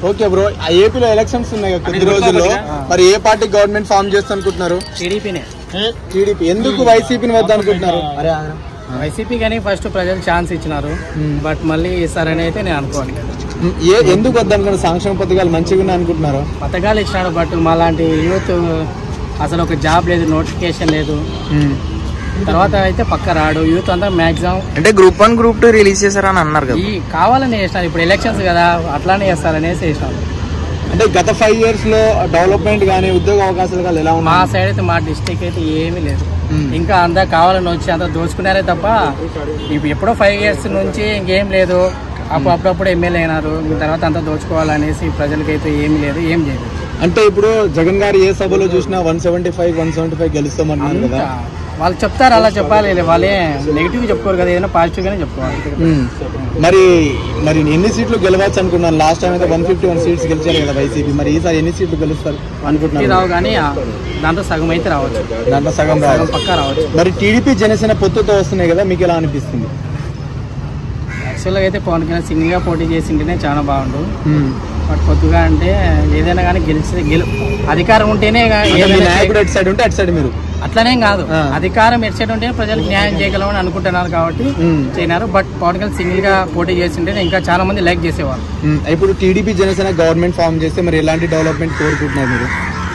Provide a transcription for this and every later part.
Okay bro ఆ ఏపీలో elections ఉన్నాయి కదా కొద్ది రోజుల్లో మరి ఏ పార్టీ గవర్నమెంట్ ఫామ్ చేస్తా అనుకుంటున్నారు టీడీపీనే టీడీపీ ఎందుకు వైసీపీని వద్ద అనుకుంటున్నారు వైసీపీ కానీ ఫస్ట్ ప్రజలు ఛాన్స్ ఇచ్చినారు బట్ మళ్ళీ ఈసారి అయితే నేను అనుకోను ఉమ్, ఏ ఎందుకు వద్ద అనుకున్నారు సంక్షేమ పథకాలు మంచిగా ఉన్నాయి అనుకుంటున్నారు పథకాలు ఇచ్చినాడు బట్ మాలాంటి యూత్ అసలు ఒక జాబ్ లేదు నోటిఫికేషన్ లేదు తర్వాత అయితే పక్క రాడు యూత్ అంతా మాక్సిమం అంటే group one group two release చేశారని అన్నారు కదా ఈ కావాలని చేసినారు ఇప్పుడు ఎలక్షన్స్ కదా అట్లానే చేస్తారనేసి చేసినారు అంటే గత ఫైవ్ ఇయర్స్ లో డెవలప్మెంట్ కానీ ఉద్యోగ అవకాశాలు కానీ ఎలా మా ఉన్నాయి సైడ్ అయితే మా డిస్టిక్ అయితే ఏమీ లేదు మ్మ్. ఇంకా అంతా కావాలని వచ్చి అంతా దోచుకున్నారే తప్ప ఇప్పుడు ఎప్పుడో ఫైవ్ ఇయర్స్ నుంచి ఇంకేం లేదు అప్పుడు అప్పుడప్పుడు ఎమ్మెల్యే అయినారు ఇంక తర్వాత అంతా దోచుకోవాలనేసి ప్రజలకైతే ఏమీ లేదు ఏం చేయలేదు అంటే ఇప్పుడు జగన్ గారు ఏ సభలో చూసినా one seventy five one seventy five గెలుస్తామన్నారు కదా ఇంకా వాళ్ళు చెప్తారు అలా చెప్పాలి వాళ్ళే నెగిటివ్ చెప్పుకోరు కదా ఏదైనా పాజిటివ్ గానే చెప్పుకోవాలి ఉమ్. మరి మరి ఎన్ని సీట్లు గెలవచ్చు అనుకున్నాను లాస్ట్ టైం అయితే వన్ ఫిఫ్టీ వన్ సీట్స్ గెలిచారు కదా వైసీపీ మరి ఈసారి ఎన్ని సీట్లు గెలుస్తారు అనుకుంటున్నారు రావు కానీ ఆ, దాంట్లో సగం అయితే రావచ్చు దాంట్లో సగం సగం రావాలి పక్కా రావచ్చు మరి టీడీపీ జనసేన పొత్తుతో వస్తున్నాయి కదా మీకు ఎలా అనిపిస్తుంది యాక్చువల్గా అయితే పవన్ కళ్యాణ్ సింగిల్ గా పోటీ చేసింటేనే చాలా బాగుండు ఉమ్. బట్ కొద్దిగా అంటే ఏదైనా కానీ గెలిచి గెలు అధికారం ఉంటేనే గా- అంటే మీ ఏదైనా నాయకుడు అటు సైడ్ ఉంటే అటు సైడ్ మీరు అట్లనేం కాదు ఆ. అధికారం ఎట్సైడ్ ఉంటే ప్రజలకు న్యాయం చేయగలమని అనుకుంటున్నారు కాబట్టి ఉమ్. చేయనారు బట్ పవన్ కళ్యాణ్ సింగిల్ గా పోటీ చేసింటే ఇంకా చాలా మంది లైక్ చేసేవారు ఉమ్. ఇప్పుడు టీడీపీ జనసేన గవర్నమెంట్ ఫామ్ చేస్తే మరి ఎలాంటి డెవలప్మెంట్ కోరుకుంటున్నారు మీరు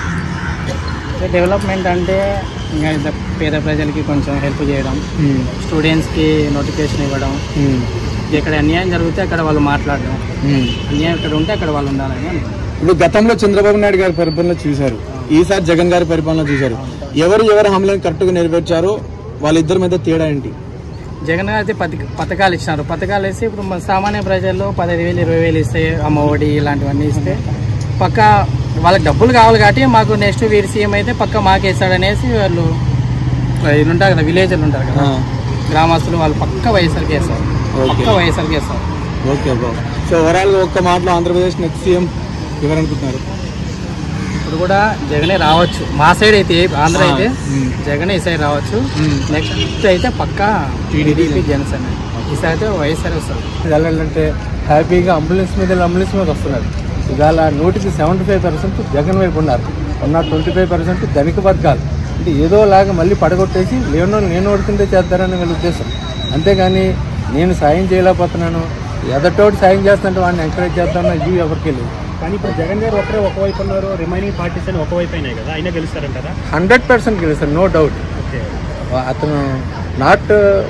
డెవలప్మెంట్ అంటే ఇంకా ఇంత పేద ప్రజలకి కొంచెం హెల్ప్ చేయడం ఉమ్. స్టూడెంట్స్కి నోటిఫికేషన్ ఇవ్వడం ఉమ్. ఎక్కడ అన్యాయం జరిగితే అక్కడ వాళ్ళు మాట్లాడడం ఉమ్. అన్యాయం ఇక్కడ ఉంటే అక్కడ వాళ్ళు ఉండాలని అనుకుంటున్నాను. ఇప్పుడు గతంలో చంద్రబాబు నాయుడు గారి పరిపాలన చూశారు ఈసారి జగన్ గారి పరిపాలన చూశారు ఎవరు ఎవరు హామీలను కరెక్ట్ గా నెరవేర్చారో వాళ్ళిద్దరి మీద తేడా ఏంటి జగన్ గారు అయితే పథక పథకాలు ఇచ్చినారు పథకాలు వేసి ఇప్పుడు మన సామాన్య ప్రజల్లో పదహైదు వేలు ఇరవై వేలు ఇస్తే అమ్మ ఒడి ఇలాంటివన్నీ ఇస్తే పక్క వాళ్ళకి డబ్బులు కావాలి కాబట్టి మాకు నెక్స్ట్ వీరి సీఎం అయితే పక్క మాకేస్తాడనేసి వాళ్ళు ఇది ఉంటారు కదా విలేజ్లు ఉంటారు కదా గ్రామస్తులు వాళ్ళు పక్క వైఎస్ఆర్కి వేస్తారు ఓకే. పక్క వైఎస్ఆర్కి వేస్తారు ఓకే బ్రో సో ఓవరాల్ గా ఒక్క మాటలో ఆంధ్రప్రదేశ్ నెక్స్ట్ సీఎం ఎవరనుకుంటున్నారు ఇప్పుడు కూడా జగనే రావచ్చు మా సైడ్ అయితే ఆంధ్ర అయితే మ్మ్. జగనే ఈ సైడ్ రావచ్చు మ్మ్. నెక్స్ట్ అయితే పక్క TDP టీడీపీ జనసేన ఈసారి అయితే వైఎస్ఆర్ వస్తారు వెళ్ళాలంటే హ్యాపీగా అంబులెన్స్ మీద అంబులెన్స్ మీద వస్తున్నారు ఇవాళ నూటికి సెవెంటీ ఫైవ్ పర్సెంట్ జగన్ వైపు ఉన్నారు ఉన్న ట్వంటీ ఫైవ్ పర్సెంట్ ధనిక వర్గాలు అంటే ఏదోలాగా మళ్ళీ పడగొట్టేసి లేనో నేను ఓడుతుంటే చేద్దారని వీళ్ళ ఉద్దేశం అంతేగాని నేను సాయం చేయలేకపోతున్నాను ఎదటోటి సాయం చేస్తుంటే వాడిని ఎంకరేజ్ చేద్దామన్న ఇది ఎవరికి లేదు కానీ ఇప్పుడు జగన్ గారు ఒకరే ఒకవైపు ఉన్నారు రిమైనింగ్ పార్టీస్ అని ఒకవైపు అయినాయి కదా అయినా గెలుస్తారంటారా హండ్రెడ్ పర్సెంట్ గెలుస్తారు నో డౌట్ ఓకే అతను నాట్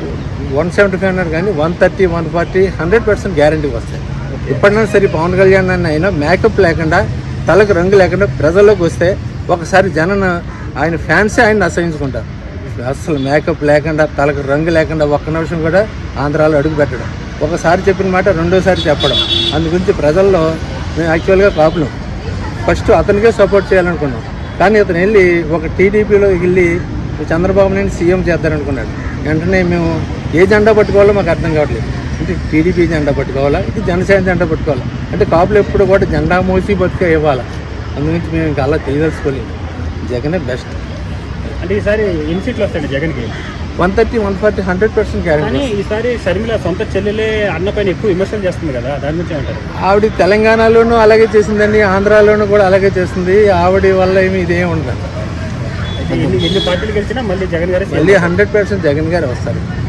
వన్ సెవెంటీ ఫైవ్ అన్నారు కానీ one thirty one forty hundred percent గ్యారంటీకి వస్తాయి ఇప్పటినా సరే పవన్ కళ్యాణ్ అన్న అయినా మేకప్ లేకుండా తలకు రంగు లేకుండా ప్రజల్లోకి వస్తే ఒకసారి జనం ఆయన ఫ్యాన్సే ఆయన అసహించుకుంటారు అసలు మేకప్ లేకుండా తలకు రంగు లేకుండా ఒక్క నిమిషం కూడా ఆంధ్రాలో అడుగు పెట్టడం ఒకసారి చెప్పిన మాట రెండోసారి చెప్పడం అందు గురించి ప్రజల్లో మేము యాక్చువల్గా కాపులం ఫస్ట్ అతనికే సపోర్ట్ చేయాలనుకున్నాం కానీ అతను వెళ్ళి ఒక టీడీపీలో వెళ్ళి చంద్రబాబు నాయుడు సీఎం చేద్దారనుకున్నాడు వెంటనే మేము ఏ జెండా పట్టుకోవాలో మాకు అర్థం కావట్లేదు అంటే టీడీపీ జెండా పట్టుకోవాలా ఇది జనసేన జెండా పట్టుకోవాలా అంటే కాపులు ఎప్పుడు కూడా జెండా మోసి బతికే ఇవ్వాలా అందుగురించి మేము ఇంకా అలా చేయదలుచుకోలేదు జగనే బెస్ట్ అంటే ఈసారి ఎన్ని సీట్లు వస్తాయండి జగన్కి one thirty one forty hundred percent కానీ గ్యారెంటీ ఈసారి షర్మిల సొంత చెల్లెలే అన్న పైన ఎక్కువ విమర్శలు చేస్తుంది కదా దాని గురించి ఏమంటారు ఆవిడ తెలంగాణలోనూ అలాగే చేసిందండి ఆంధ్రాలోనూ కూడా అలాగే చేస్తుంది ఆవిడ వల్ల ఏమి ఇదేం ఉండదు అయితే ఎన్ని ఎన్ని పార్టీలు గెలిచినా మళ్ళీ జగన్ గారే మళ్ళీ హండ్రెడ్ పర్సెంట్ జగన్ గారు వస్తారు